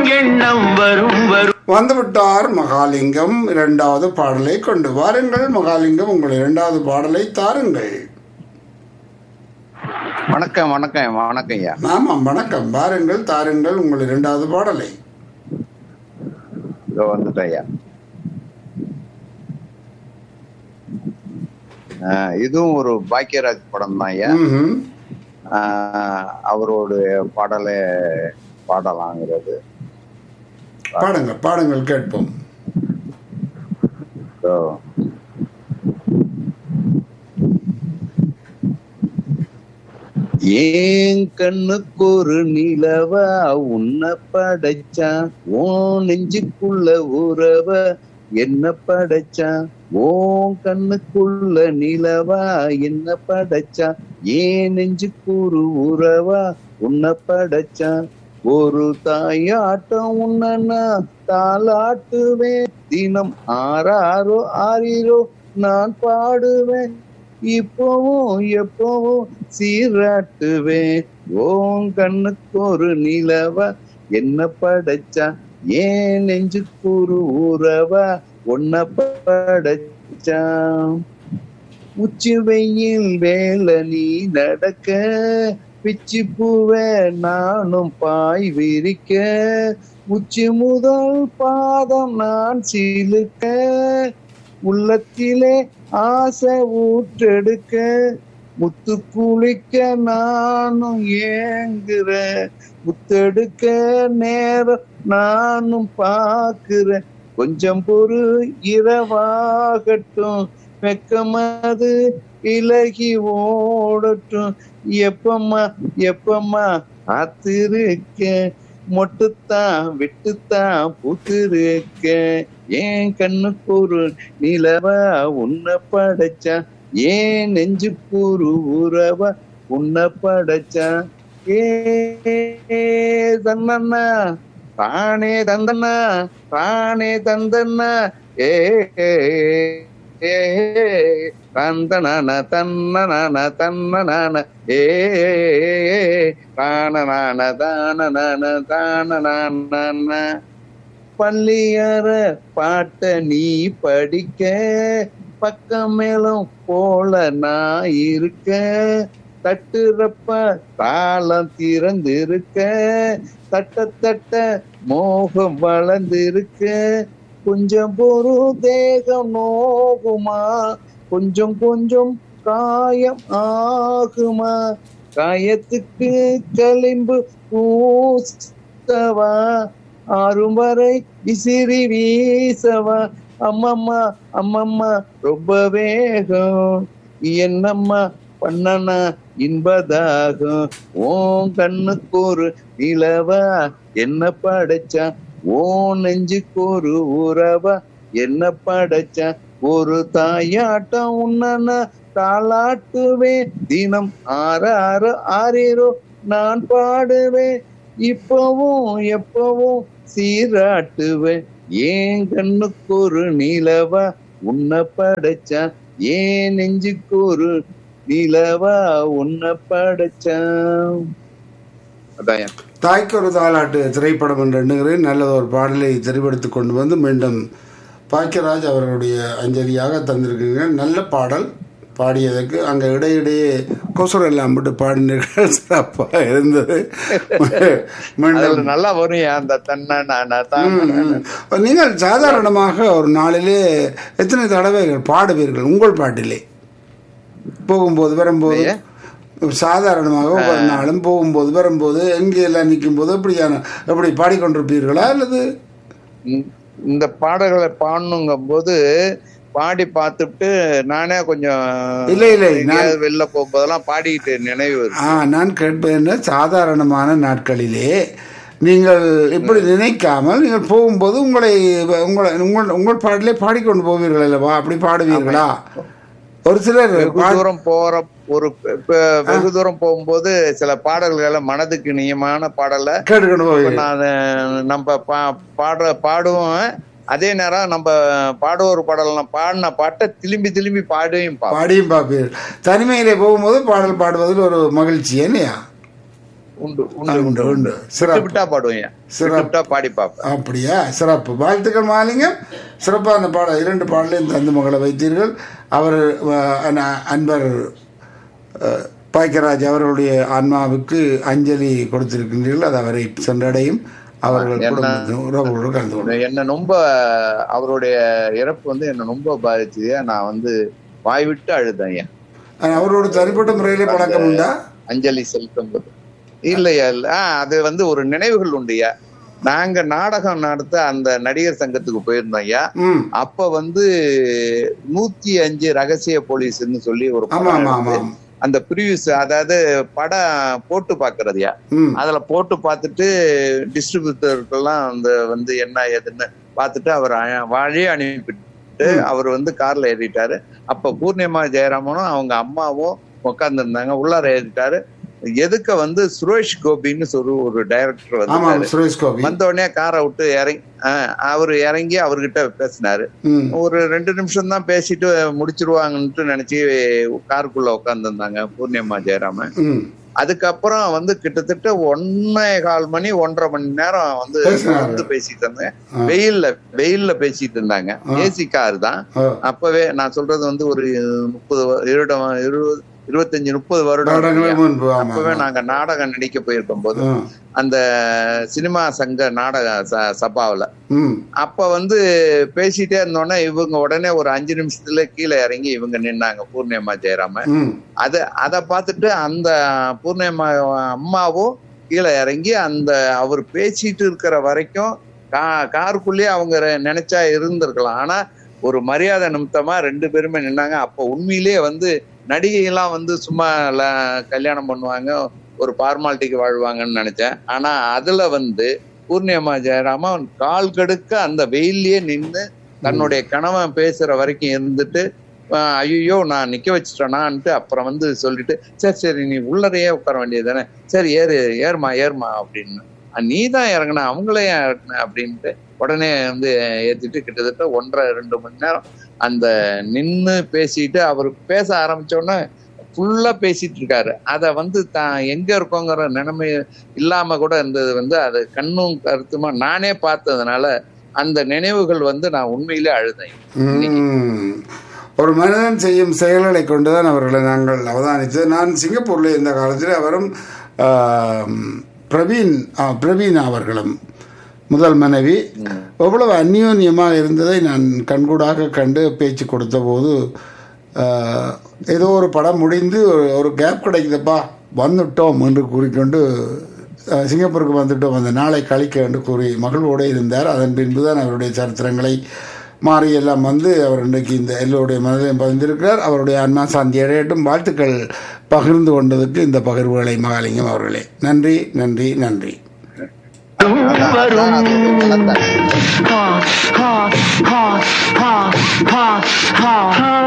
எண்ணம் எண்ணம் வரும் வரும் வந்துவிட்டார் மகாலிங்கம் இரண்டாவது பாடலை கொண்டு வாருங்கள் மகாலிங்கம் உங்கள் இரண்டாவது பாடலை தாருங்கள் வணக்கம் வணக்கம் வணக்கம் ஐயா ஆமாம் வணக்கம் வாருங்கள் தாருங்கள் உங்கள் இரண்டாவது பாடலை இதோ வந்துட்டேன் ஐயா ஆஹ் இதுவும் ஒரு பாக்கியராஜ் படம் தான் ஐயா ம்ஹும். ஆஹ் அவருடைய பாடலை பாடலாங்கிறது பாடுங்கள் பாடுங்கள் கேட்போம் இதோ. ஏன் கண்ணுக்கு ஒரு நிலவா உன்னை படைச்சான் ஓ நெஞ்சுக்குள்ள உறவ என்ன படைச்சான் ஓ கண்ணுக்குள்ள நிலவா என்ன படைச்சான் ஏன் நெஞ்சுக்கூறு உறவா உன்னை படைச்சான் ஒரு தாயாட்டம் உன்னா தாளாட்டுவேன் தினம் ஆறாரோ ஆறிரோ நான் பாடுவேன் இப்போவும் எப்பவும் சீராட்டுவேன் ஓம் கண்ணுக்கு ஒரு நிலவா என்ன படைச்சா ஏன் நெஞ்சுக்கூறு உறவா உன்னை படைச்சான் உச்சி வெயில் வேலை நீ நடக்க பிச்சி பூவே நானும் பாய் விரிக்க உச்சி முதல் பாதம் நான் சிலுக்க உள்ளத்திலே ஆசை ஊற்றெடுக்க முத்து குளிக்க நானும் ஏங்குறேன் முத்தெடுக்க நேரம் நானும் பாக்குறேன் கொஞ்சம் பொறு இரவாகட்டும் வெக்கமது இலகி ஓடட்டும் எப்பம்மா எப்பம்மா காத்திருக்க மொட்டுத்தான் விட்டுத்தான் பூத்திருக்க ஏன் கண்ணுக்கு ஒரு நிலவா உன்னை படைச்சா ஏன் நெஞ்சுக்கூறு உறவா உன்னை படைச்சா ஏ தந்தண்ணா தானே தந்தண்ணா தானே தந்தண்ணா ஏ ஏ தந்தனான தன்னனான தன்னனான ஏ தானனான தானனான தானனான பள்ளியற பாட்ட நீ படிக்க பக்கம் மேலும் போல நான் இருக்க தட்டுறப்ப தாளம் திறந்திருக்க தட்ட தட்ட மோகம் வளர்ந்திருக்க கொஞ்சம் பொறு தேகம் நோகுமா கொஞ்சம் கொஞ்சம் காயம் ஆகுமா காயத்துக்கு களிம்பு பூசவா ஆறும் வரை விசிறி வீசவா அம்மம்மா அம்மம்மா ரொம்ப வேகம் என்னம்மா பண்ணனா இன்பதாகும் ஓன் கண்ணுக்கு ஒரு நிலவா என்ன படைச்சா ஓ நெஞ்சுக்கு ஒரு உறவா என்ன படைச்சா ஒரு தாயாட்டம் உன்னனா தாளாட்டுவேன் தினம் ஆற ஆற ஆறேரோ நான் பாடுவேன் இப்பவும் எப்பவும் சீராட்டுவேன் ஏன் கண்ணுக்கு ஒரு நிலவா உன்னை படைச்சா ஏன் நெஞ்சுக்கு ஒரு நிலவா உன்னை படைச்சான் அதான் தாய்க்கு ஒரு தாலாட்டு திரைப்படம் என்று எண்ணுகிறேன் நல்ல ஒரு பாடலை தெரிவெடுத்து கொண்டு வந்து மீண்டும் பாக்கியராஜ் அவர்களுடைய அஞ்சலியாக தந்திருக்கீங்க நல்ல பாடல் பாடியதற்கு அங்கே இடையிடையே கொசுரம் எல்லாம் விட்டு பாடினீர்கள் சிறப்பாக இருந்தது மீண்டும் அதுல நல்லா வரும் அந்த தன்ன ம், ம். நீங்கள் சாதாரணமாக ஒரு நாளிலே எத்தனை தடவைகள் பாடுவீர்கள் உங்கள் பாட்டிலே போகும்போது வரும்போது சாதாரணமாக ஒவ்வொரு நாளும் போகும்போது வரும்போது எங்கே எல்லாம் நிற்கும் போது எப்படியான எப்படி பாடிக்கொண்டிருப்பீர்களா அல்லது இந்த பாடல்களை பாடணுங்கும் போது பாடி பார்த்துட்டு நானே கொஞ்சம் இல்லை, இல்லை, நான்- எங்கேயாவது வெளில போகும்போதெல்லாம் பாடிக்கிட்டு நினைவு வரும் ஆ நான் கேட்பது என்ன சாதாரணமான நாட்களிலே நீங்கள் இப்படி நினைக்காமல் நீங்கள் போகும்போது உங்களை உங்களை உங்கள் உங்கள் பாட்டிலே பாடிக்கொண்டு போவீர்கள் அல்லவா அப்படி பாடுவீர்களா ஒரு சிலர் வெகு பா- தூரம் போற ஒரு இப்ப வெகு தூரம் போகும்போது சில பாடல்கள் எல்லாம் மனதுக்கு நியமான பாடலை கேட்டுக்கொண்டு இப்ப போவீர்கள் நான் நம்ம பா- பாடுற பாடுவோம் அதே நேரம் நம்ம பாடுவோர் பாடல் நான் பாடின பாட்டை திரும்பி திரும்பி பாடுவையும் பார்ப்பேன் பாடியும் பார்ப்பீர்கள் தனிமையிலே போகும்போது பாடல் பாடுவதில் ஒரு மகிழ்ச்சி இல்லையா உண்டு உண்டு உண்டு, உண்டு உண்டு. உண்டு சிறப்பு. விட்டா பாடுவேன் சிறப்பு. விட்டா பாடி பார்ப்பேன் அப்படியா சிறப்பு வாழ்த்துக்கள் மாலிங்கம் சிறப்பான பாடல் இரண்டு பாடலையும் தந்து மகளை வைத்தீர்கள் அவர் அஹ், அன- அன்பர் அஹ், பாக்கியராஜ் அவர்களுடைய ஆன்மாவுக்கு அஞ்சலி கொடுத்திருக்கின்றீர்கள் அது அவரை சென்றடையும் அவர்கள் என்ன- குடும்பத்தின் உறவுகளோடு கலந்து கொண்டு என்ன ரொம்ப அவருடைய இறப்பு வந்து என்ன ரொம்ப பாதிச்சது நான் வந்து வாய் விட்டு அழுதேன் ஐயா அவரோட தனிப்பட்ட முறையிலே பழக்கம் உண்டா அஞ்சலி செலுத்தும் போது இல்லையா இல்ல ஆ, அது வந்து ஒரு நினைவுகள் உண்டுயா நாங்க நாடகம் நடத்த அந்த நடிகர் சங்கத்துக்கு போயிருந்தோம் ஐயா ம் அப்ப வந்து நூத்தி அஞ்சு ரகசிய போலீஸ்ன்னு சொல்லி ஒரு ஆமா படம் ஆமா எடுத்து, ஆமாம் அந்த ப்ரிவியூஸ் அதாவது படம் போட்டு பாக்குறதுயா ம் அதுல போட்டு பார்த்துட்டு டிஸ்ட்ரிபியூட்டருக்கெல்லாம் அந்த வந்து என்ன ஏதுன்னு பார்த்துட்டு அவர் அ- வழி அனுப்பிட்டு அவர் வந்து கார்ல ஏறிட்டாரு அப்ப பூர்ணிமா ஜெயராமனும் அவங்க அம்மாவும் உட்கார்ந்து இருந்தாங்க உள்ளார ஏறிட்டாரு எதுக்க வந்து சுரேஷ் கோபின்னு சொல்லி ஒரு டைரக்டர் ஆமாம் வந்து சுரேஷ் கோபி வந்த உடனே காரை விட்டு இறங்கி அவர் இறங்கி அவர்கிட்ட பேசினாரு ம் ஒரு ரெண்டு நிமிஷம் தான் பேசிட்டு முடிச்சிருவாங்கன்ட்டு நினைச்சு காருக்குள்ள உட்கார்ந்து பூர்ணிமா ஜெயராமன் ம் அதுக்கப்புறம் வந்து கிட்டத்தட்ட ஒன்னே கால் மணி ஒன்றரை மணி நேரம் வந்து பேசினாரு. வந்து பேசிட்டு இருந்தாங்க ஆ. வெயில்ல வெயில்ல பேசிட்டு இருந்தாங்க ஆ. ஏசி கார் தான் ஆ. அப்பவே நான் சொல்றது வந்து ஒரு முப்பது வருடம் இருபது இருபத்தஞ்சு முப்பது வருடம் வருடங்களுக்கு இருக்குங்க. முன்பு ஆமா அப்பவே ஆமா. நாங்க நாடகம் நடிக்க போயிருக்கும் போது ஆ. அந்த சினிமா சங்க நாடக ச- சபாவுல ம் அப்ப வந்து பேசிட்டே இருந்தோன்னே இவங்க உடனே ஒரு அஞ்சு நிமிஷத்துல கீழே இறங்கி இவங்க நின்னாங்க பூர்ணிமா ஜெயராமன் ம் அத அத பார்த்துட்டு அந்த பூர்ணிமா அம்மாவும் கீழே இறங்கி அந்த அவர் பேசிட்டு இருக்கிற வரைக்கும் கா காருக்குள்ளேயே அவங்க ரெ- நினைச்சா இருந்திருக்கலாம் ஆனா ஒரு மரியாதை நிமித்தமா ரெண்டு பேருமே நின்னாங்க அப்ப உண்மையிலேயே வந்து நடிகையெல்லாம் வந்து சும்மா ல- கல்யாணம் பண்ணுவாங்க ஒரு ஃபார்மாலிட்டிக்கு வாழ்வாங்கன்னு நினைச்சேன் ஆனா அதுல வந்து பூர்ணிமா ஜெயராமன் கால் கடுக்க அந்த வெயில்லயே நின்னு தன்னுடைய கணவன் பேசுற வரைக்கும் இருந்துட்டு ஐயோ நான் நிக்க வச்சுட்டேனான்ட்டு அப்புறம் வந்து சொல்லிட்டு சரி சரி நீ உள்ளறையே உட்கார வேண்டியது தானே சரி ஏறு ஏறுமா ஏறுமா அப்படின்னு நீ தான் இறங்கின அவங்களே ஏன் இறங்கின அப்படின்ட்டு உடனே வந்து ஏத்திட்டு கிட்டத்தட்ட ஒன்றரை ரெண்டு மணி நேரம் அந்த நின்னு பேசிட்டு அவர் பேச ஆரம்பிச்ச உடனே ஃபுல்லா பேசிட்டு இருக்காரு அத வந்து தான் எங்க இருக்கோங்கிற நிலைமை இல்லாம கூட இருந்தது வந்து அது கண்ணும் கருத்துமா நானே பார்த்ததுனால அந்த நினைவுகள் வந்து நான் உண்மையிலே அழுதேன் ம். ஒரு மனிதன் செய்யும் செயல்களை கொண்டுதான் அவர்களை நாங்கள் அவதானித்தது நான் சிங்கப்பூரில் இருந்த காலத்தில் அவரும் ஆம், பிரவீன் ஆ, பிரவீன் அவர்களும் முதல் மனைவி எவ்வளவு அந்யோன்யமாக இருந்ததை நான் கண்கூடாக கண்டு பேச்சு கொடுத்த போது ஆ, ஏதோ ஒரு படம் முடிந்து ஒரு- ஒரு கேப் கிடைக்குதுப்பா வந்துட்டோம் என்று கூறிக்கொண்டு ஆ, சிங்கப்பூருக்கு வந்துட்டோம் அந்த நாளை கழிக்க என்று கூறி மகிழ்வோடு இருந்தார் அதன் பின்புதான் அவருடைய சரித்திரங்களை மாறி எல்லாம் வந்து அவர் இன்றைக்கு இந்த எல்லோருடைய மனதிலும் பதிந்திருக்கிறார் அவருடைய ஆன்மா சாந்தி அடையட்டும் வாழ்த்துக்கள் பகிர்ந்து கொண்டதுக்கு இந்த பகிர்வுகளை மகாலிங்கம் அவர்களே நன்றி நன்றி நன்றி அதான், அதான் அது ஒரு மனத்தாழ்வு. ha ha ha ha ha ha ha